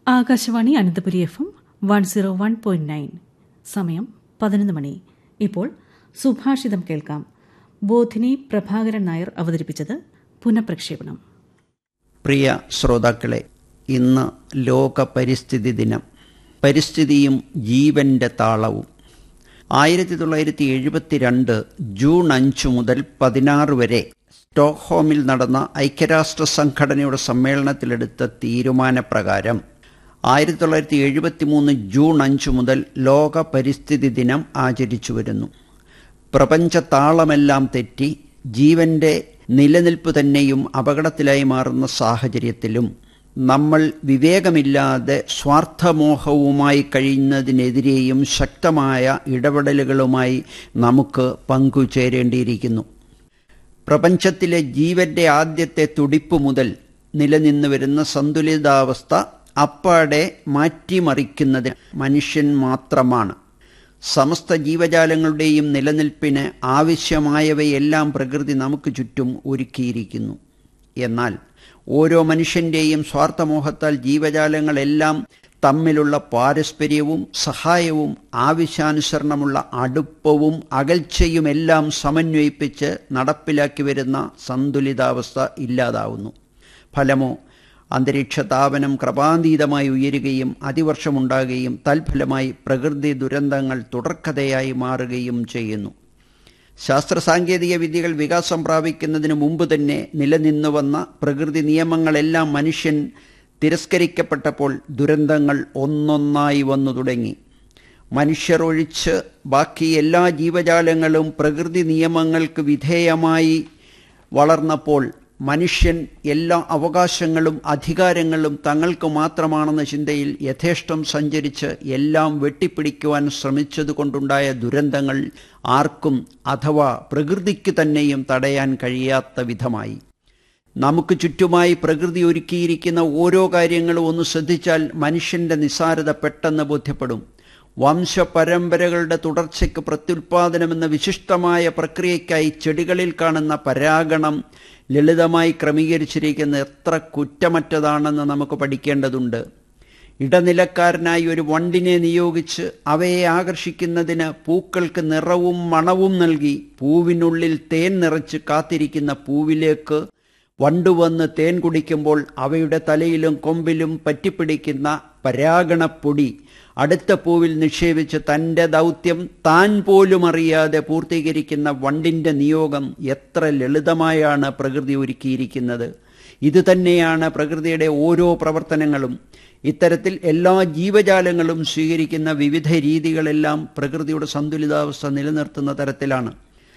Akashvani Ananthapuri F M one zero one point nine സമയം പതിനൊന്ന് മണി ഇപ്പോൾ സുഭാഷിതം കേൾക്കാം ബോധിനി പ്രഭാകരൻ നായർ അവതരിപ്പിച്ചത് പുനഃപ്രക്ഷേപണം പ്രിയ ശ്രോതാക്കളെ ഇന്ന് ലോക പരിസ്ഥിതി ദിനം പരിസ്ഥിതിയും ജീവന്റെ താളവും ആയിരത്തി തൊള്ളായിരത്തി എഴുപത്തിരണ്ട് ജൂൺ അഞ്ച് മുതൽ പതിനാറ് വരെ സ്റ്റോക്ക്ഹോമിൽ നടന്ന ഐക്യരാഷ്ട്ര സംഘടനയുടെ സമ്മേളനത്തിലെടുത്ത തീരുമാനപ്രകാരം ആയിരത്തി തൊള്ളായിരത്തി എഴുപത്തി മൂന്ന് ജൂൺ അഞ്ച് മുതൽ ലോക പരിസ്ഥിതി ദിനം ആചരിച്ചു വരുന്നു പ്രപഞ്ച താളമെല്ലാം തെറ്റി ജീവന്റെ നിലനിൽപ്പ് തന്നെയും അപകടത്തിലായി മാറുന്ന സാഹചര്യത്തിലും നമ്മൾ വിവേകമില്ലാതെ സ്വാർത്ഥമോഹവുമായി കഴിയുന്നതിനെതിരെയും ശക്തമായ ഇടപെടലുകളുമായി നമുക്ക് പങ്കുചേരേണ്ടിയിരിക്കുന്നു പ്രപഞ്ചത്തിലെ ജീവന്റെ ആദ്യത്തെ തുടിപ്പ് മുതൽ നിലനിന്നു വരുന്ന സന്തുലിതാവസ്ഥ അപ്പാടെ മാറ്റിമറിക്കുന്നതിന് മനുഷ്യൻ മാത്രമാണ് സമസ്ത ജീവജാലങ്ങളുടെയും നിലനിൽപ്പിന് ആവശ്യമായവയെല്ലാം പ്രകൃതി നമുക്ക് ചുറ്റും ഒരുക്കിയിരിക്കുന്നു എന്നാൽ ഓരോ മനുഷ്യന്റെയും സ്വാർത്ഥമോഹത്താൽ ജീവജാലങ്ങളെല്ലാം തമ്മിലുള്ള പാരസ്പര്യവും സഹായവും ആവശ്യാനുസരണമുള്ള അടുപ്പവും അകൽച്ചയുമെല്ലാം സമന്വയിപ്പിച്ച് നടപ്പിലാക്കി വരുന്ന സന്തുലിതാവസ്ഥ ഇല്ലാതാവുന്നു ഫലമോ അന്തരീക്ഷ താപനം ക്രമാതീതമായി ഉയരുകയും അതിവർഷമുണ്ടാകുകയും തൽഫലമായി പ്രകൃതി ദുരന്തങ്ങൾ തുടർക്കഥയായി മാറുകയും ചെയ്യുന്നു ശാസ്ത്ര സാങ്കേതിക വിദ്യകൾ വികാസം പ്രാപിക്കുന്നതിന് മുമ്പ് തന്നെ നിലനിന്നു വന്ന പ്രകൃതി നിയമങ്ങളെല്ലാം മനുഷ്യൻ തിരസ്കരിക്കപ്പെട്ടപ്പോൾ ദുരന്തങ്ങൾ ഒന്നൊന്നായി വന്നു തുടങ്ങി മനുഷ്യർ ഒഴിച്ച് ബാക്കി എല്ലാ ജീവജാലങ്ങളും പ്രകൃതി നിയമങ്ങൾക്ക് വിധേയമായി വളർന്നപ്പോൾ മനുഷ്യൻ എല്ലാ അവകാശങ്ങളും അധികാരങ്ങളും തങ്ങൾക്ക് മാത്രമാണെന്ന ചിന്തയിൽ യഥേഷ്ടം സഞ്ചരിച്ച് എല്ലാം വെട്ടിപ്പിടിക്കുവാൻ ശ്രമിച്ചതുകൊണ്ടുണ്ടായ ദുരന്തങ്ങൾ ആർക്കും അഥവാ പ്രകൃതിക്ക് തന്നെയും തടയാൻ കഴിയാത്ത വിധമായി നമുക്ക് ചുറ്റുമായി പ്രകൃതി ഒരുക്കിയിരിക്കുന്ന ഓരോ കാര്യങ്ങളും ഒന്ന് ശ്രദ്ധിച്ചാൽ മനുഷ്യന്റെ നിസാരത പെട്ടെന്ന് ബോധ്യപ്പെടും വംശപരമ്പരകളുടെ തുടർച്ചയ്ക്ക് പ്രത്യുൽപാദനമെന്ന വിശിഷ്ടമായ പ്രക്രിയയ്ക്കായി ചെടികളിൽ കാണുന്ന പരാഗണം ലളിതമായി ക്രമീകരിച്ചിരിക്കുന്ന എത്ര കുറ്റമറ്റതാണെന്ന് നമുക്ക് പഠിക്കേണ്ടതുണ്ട് ഇടനിലക്കാരനായി ഒരു വണ്ടിനെ നിയോഗിച്ച് അവയെ ആകർഷിക്കുന്നതിന് പൂക്കൾക്ക് നിറവും മണവും നൽകി പൂവിനുള്ളിൽ തേൻ നിറച്ച് കാത്തിരിക്കുന്ന പൂവിലേക്ക് വണ്ടുവന്ന് തേൻ കുടിക്കുമ്പോൾ അവയുടെ തലയിലും കൊമ്പിലും പറ്റിപ്പിടിക്കുന്ന പരാഗണപ്പൊടി അടുത്ത പൂവിൽ നിക്ഷേപിച്ച് തൻ്റെ ദൗത്യം താൻ പോലും അറിയാതെ പൂർത്തീകരിക്കുന്ന വണ്ടിൻ്റെ നിയോഗം എത്ര ലളിതമായാണ് പ്രകൃതി ഒരുക്കിയിരിക്കുന്നത് ഇതുതന്നെയാണ് പ്രകൃതിയുടെ ഓരോ പ്രവർത്തനങ്ങളും ഇത്തരത്തിൽ എല്ലാ ജീവജാലങ്ങളും സ്വീകരിക്കുന്ന വിവിധ രീതികളെല്ലാം പ്രകൃതിയുടെ സന്തുലിതാവസ്ഥ നിലനിർത്തുന്ന തരത്തിലാണ്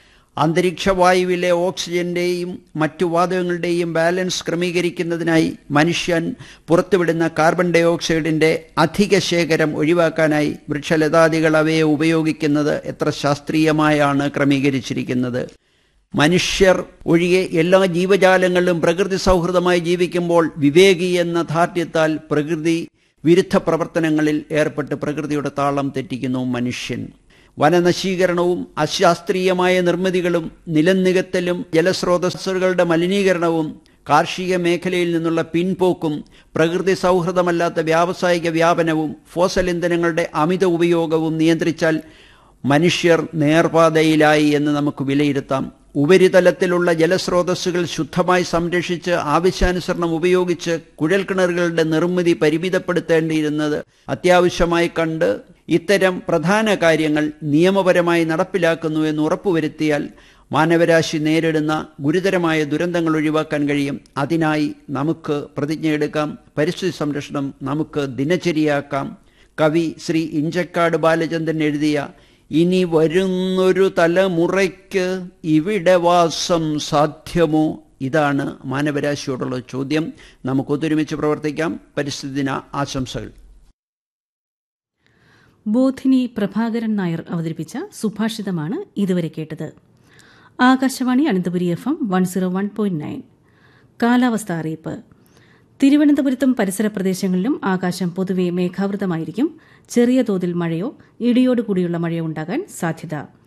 അന്തരീക്ഷവായുവിലെ ഓക്സിജന്റെയും മറ്റു വാതകങ്ങളുടെയും ബാലൻസ് ക്രമീകരിക്കുന്നതിനായി മനുഷ്യൻ പുറത്തുവിടുന്ന കാർബൺ ഡൈ ഓക്സൈഡിന്റെ അധിക ശേഖരം ഒഴിവാക്കാനായി വൃക്ഷലതാദികൾ അവയെ ഉപയോഗിക്കുന്നത് എത്ര ശാസ്ത്രീയമായാണ് ക്രമീകരിച്ചിരിക്കുന്നത് മനുഷ്യർ ഒഴികെ എല്ലാ ജീവജാലങ്ങളും പ്രകൃതി സൗഹൃദമായി ജീവിക്കുമ്പോൾ വിവേകി എന്ന ധാർഢ്യത്താൽ പ്രകൃതി വിരുദ്ധ പ്രവർത്തനങ്ങളിൽ ഏർപ്പെട്ട് പ്രകൃതിയുടെ താളം തെറ്റിക്കുന്നു മനുഷ്യൻ വനനശീകരണവും അശാസ്ത്രീയമായ നിർമ്മിതികളും നിലനികത്തലും ജലസ്രോതസ്സുകളുടെ മലിനീകരണവും കാർഷിക മേഖലയിൽ നിന്നുള്ള പിൻപോക്കും പ്രകൃതി സൗഹൃദമല്ലാത്ത വ്യാവസായിക വ്യാപനവും ഫോസൽ ഇന്ധനങ്ങളുടെ അമിത ഉപയോഗവും നിയന്ത്രിച്ചാൽ മനുഷ്യർ നേർപാതയിലായി എന്ന് നമുക്ക് വിലയിരുത്താം ഉപരിതലത്തിലുള്ള ജലസ്രോതസ്സുകൾ ശുദ്ധമായി സംരക്ഷിച്ച് ആവശ്യാനുസരണം ഉപയോഗിച്ച് കുഴൽക്കിണറുകളുടെ നിർമ്മിതി പരിമിതപ്പെടുത്തേണ്ടിയിരുന്നത് അത്യാവശ്യമായി കണ്ട് ഇത്തരം പ്രധാന കാര്യങ്ങൾ നിയമപരമായി നടപ്പിലാക്കുന്നു എന്ന് ഉറപ്പുവരുത്തിയാൽ മാനവരാശി നേരിടുന്ന ഗുരുതരമായ ദുരന്തങ്ങൾ ഒഴിവാക്കാൻ കഴിയും അതിനായി നമുക്ക് പ്രതിജ്ഞയെടുക്കാം പരിസ്ഥിതി സംരക്ഷണം നമുക്ക് ദിനചര്യയാക്കാം കവി ശ്രീ ഇഞ്ചക്കാട് ബാലചന്ദ്രൻ എഴുതിയ ഇനി വരുന്നൊരു തലമുറയ്ക്ക് ഇവിടെ വാസം സാധ്യമോ ഇതാണ് മാനവരാശിയോടുള്ള ചോദ്യം നമുക്ക് ഒത്തൊരുമിച്ച് പ്രവർത്തിക്കാം പരിസ്ഥിതി ദിന ആശംസകൾ ബോധിനി പ്രഭാകരൻ നായർ അവതരിപ്പിച്ച സുഭാഷിതമാണ് ഇതുവരെ കേട്ടത് Akashvani Ananthapuri F M one zero one point nine കാലാവസ്ഥ അറിയിപ്പ് തിരുവനന്തപുരത്തും പരിസര പ്രദേശങ്ങളിലും ആകാശം പൊതുവെ മേഘാവൃതമായിരിക്കും ചെറിയ തോതിൽ മഴയോ ഇടിയോടുകൂടിയുള്ള മഴയോ ഉണ്ടാകാൻ സാധ്യത